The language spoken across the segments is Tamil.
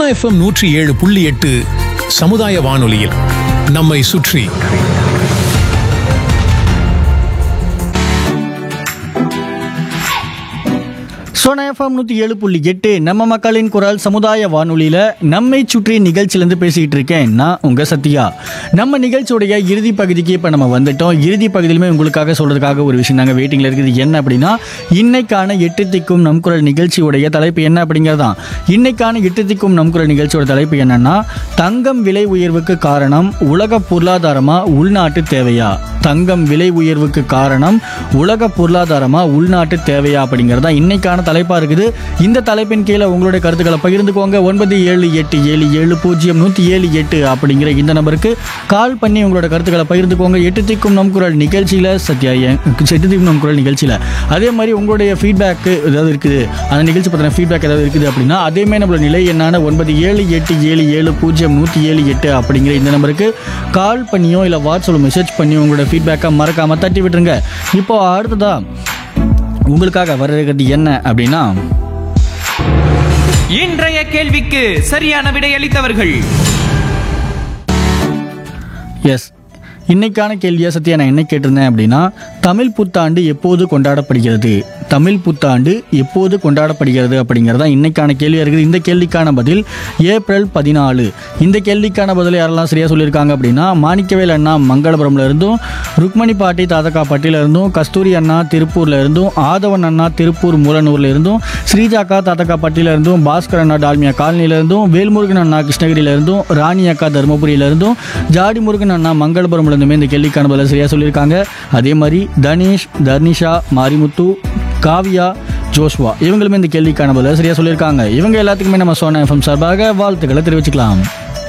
சோனா எஃப்எம் நூற்றி ஏழு புள்ளி எட்டு சமுதாய வானொலியில் நம்மை சுற்றி சோனா எஃப்எம் நூற்றி ஏழு புள்ளி எட்டு நம்ம மக்களின் குரல் சமுதாய வானொலியில் நம்மை சுற்றி நிகழ்ச்சியிலேருந்து பேசிக்கிட்டு இருக்கேன் நான் உங்கள் சத்யா நம்ம நிகழ்ச்சியுடைய இறுதி பகுதிக்கு இப்போ நம்ம வந்துட்டோம் இறுதி பகுதியிலுமே உங்களுக்காக சொல்கிறதுக்காக ஒரு விஷயம் நாங்கள் வெயிட்டிங்கில் இருக்குது என்ன அப்படின்னா இன்னைக்கான எட்டு திக்கும் நம் குரல் நிகழ்ச்சியுடைய தலைப்பு என்ன அப்படிங்கிறதான் இன்னைக்கான எட்டு திக்கும் நம் குரல் நிகழ்ச்சியோட தலைப்பு என்னன்னா தங்கம் விலை உயர்வுக்கு காரணம் உலக பொருளாதாரமா உள்நாட்டு தேவையா தங்கம் விலை உயர்வுக்கு காரணம் உலக பொருளாதாரமா உள்நாட்டு தேவையா அப்படிங்கிறதா இன்னைக்கான தலைப்பா இருக்குது இந்த தலைப்பின் கீழே உங்களுடைய கருத்துக்களை பகிர்ந்துக்கோங்க ஒன்பது ஏழு எட்டு ஏழு ஏழு பூஜ்ஜியம் நூற்றி ஏழு எட்டு அப்படிங்கிற இந்த நம்பருக்கு கால் பண்ணி உங்களோட கருத்துக்களை பகிர்ந்துக்கோங்க எட்டு திக்கும் நம் குரல் நிகழ்ச்சியில் சத்யா என் எட்டு திக்கும் நம் குரல் நிகழ்ச்சியில் அதே மாதிரி உங்களுடைய ஃபீட்பேக்கு ஏதாவது இருக்குது அந்த நிகழ்ச்சி பற்றின ஃபீட்பேக் ஏதாவது இருக்குது அப்படின்னா அதேமாதிரி நம்மளோட நிலை என்னான ஒன்பது ஏழு எட்டு ஏழு ஏழு பூஜ்ஜியம் நூற்றி ஏழு எட்டு அப்படிங்கிற இந்த நம்பருக்கு கால் பண்ணியோ இல்லை வாட்ஸ்அப்பில் மெசேஜ் பண்ணி உங்களோட ஃபீட்பேக்கை மறக்காமல் தட்டி விட்டுருங்க இப்போ அடுத்ததா உங்களுக்காக வர்றது என்ன அப்படின்னா இன்றைய கேள்விக்கு சரியான விடையளித்தவர்கள் எஸ் இன்னைக்கான கேள்வியா சத்யா நான் என்ன கேட்டிருந்தேன் அப்படின்னா தமிழ் புத்தாண்டு எப்போது கொண்டாடப்படுகிறது தமிழ் புத்தாண்டு எப்போது கொண்டாடப்படுகிறது அப்படிங்கிறதா இன்னைக்கான கேள்வியாக இருக்குது இந்த கேள்விக்கான பதில் ஏப்ரல் பதினாலு இந்த கேள்விக்கான பதில் யாரெல்லாம் சரியாக சொல்லியிருக்காங்க அப்படின்னா மாணிக்கவேல் அண்ணா மங்களபுரம்ல இருந்தும் ருக்மணி பாட்டி தாதகாப்பட்டியில இருந்தும் கஸ்தூரி அண்ணா திருப்பூர்ல இருந்தும் ஆதவன் அண்ணா திருப்பூர் மூலனூர்ல இருந்தும் ஸ்ரீஜாக்கா தாத்தகாப்பட்டியில இருந்தும் பாஸ்கர் அண்ணா டால்மியா காலனில இருந்தும் வேல்முருகன் அண்ணா கிருஷ்ணகிரியில இருந்தும் ராணி அக்கா தருமபுரியில இருந்தும் ஜாடி முருகன் அண்ணா மங்களபுரம்ல இருந்துமே இந்த கேள்விக்கான பதில் சரியா சொல்லியிருக்காங்க அதே மாதிரி தனேஷ் தர்னிஷா மாரிமுத்து காவியா ஜோஸ்வா இவங்களுமே இந்த கேள்விக்கான பதில் சரியா சொல்லியிருக்காங்க இவங்க எல்லாத்துக்குமே நம்ம சோனா எஃப்எம் சார்பாக வாழ்த்துக்களை தெரிவிச்சுக்கலாம்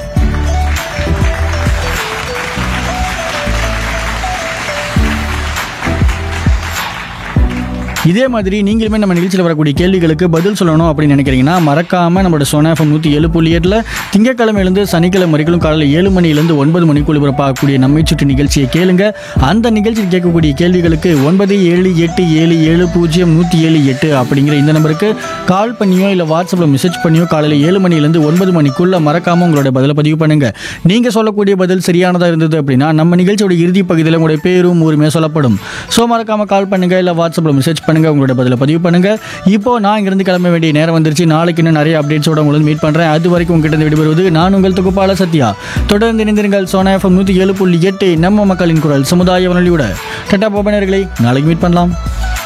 இதே மாதிரி நீங்களுமே நம்ம நிகழ்ச்சியில் வரக்கூடிய கேள்விகளுக்கு பதில் சொல்லணும் அப்படின்னு நினைக்கிறீங்கன்னா மறக்காம நம்மளோட சோனா எஃப்எம் நூற்றி ஏழு புள்ளி எட்டில் திங்கக்கிழமையிலேருந்து சனிக்கிழமை வரைக்கும் காலையில் ஏழு மணிலேருந்து ஒன்பது மணிக்குள் ஒளிபரப்பாகக்கூடிய நம்மை சுற்றி நிகழ்ச்சியை கேளுங்க அந்த நிகழ்ச்சியில் கேட்கக்கூடிய கேள்விகளுக்கு ஒன்பது ஏழு எட்டு ஏழு ஏழு பூஜ்ஜியம் நூற்றி ஏழு எட்டு அப்படிங்கிற இந்த நம்பருக்கு கால் பண்ணியோ இல்லை வாட்ஸ்அப்பில் மெசேஜ் பண்ணியோ காலையில் ஏழு மணிலேருந்து ஒன்பது மணிக்குள்ள மறக்காம உங்களோட பதிலை பதிவு பண்ணுங்க நீங்க சொல்லக்கூடிய பதில் சரியானதா இருந்தது அப்படின்னா நம்ம நிகழ்ச்சியோட இறுதி பகுதியில் உங்களுடைய பேரும் ஊருமே சொல்லப்படும் ஸோ மறக்காம கால் பண்ணுங்க இல்லை வாட்ஸ்அப்பில் மெசேஜ் பண்ணுங்க உங்களோட பதிலை பதிவு பண்ணுங்க இப்போ நான் இங்கிருந்து கிளம்ப வேண்டிய நேரம் வந்துருச்சு நாளைக்கு இன்னும் நிறைய அப்டேட்ஸோட உங்களை மீட் பண்றேன் அது வரைக்கும் உங்ககிட்ட இருந்து விடுபடுவது நான் உங்கள் தொகுப்பாளர் சத்யா தொடர்ந்து இணைந்திருங்கள் சோனா எஃப்எம் நூற்றி ஏழு புள்ளி எட்டு நம்ம மக்களின் குரல் சமுதாய வானொலியோட டட்டா போபனர்களை நாளைக்கு மீட் பண்ணலாம்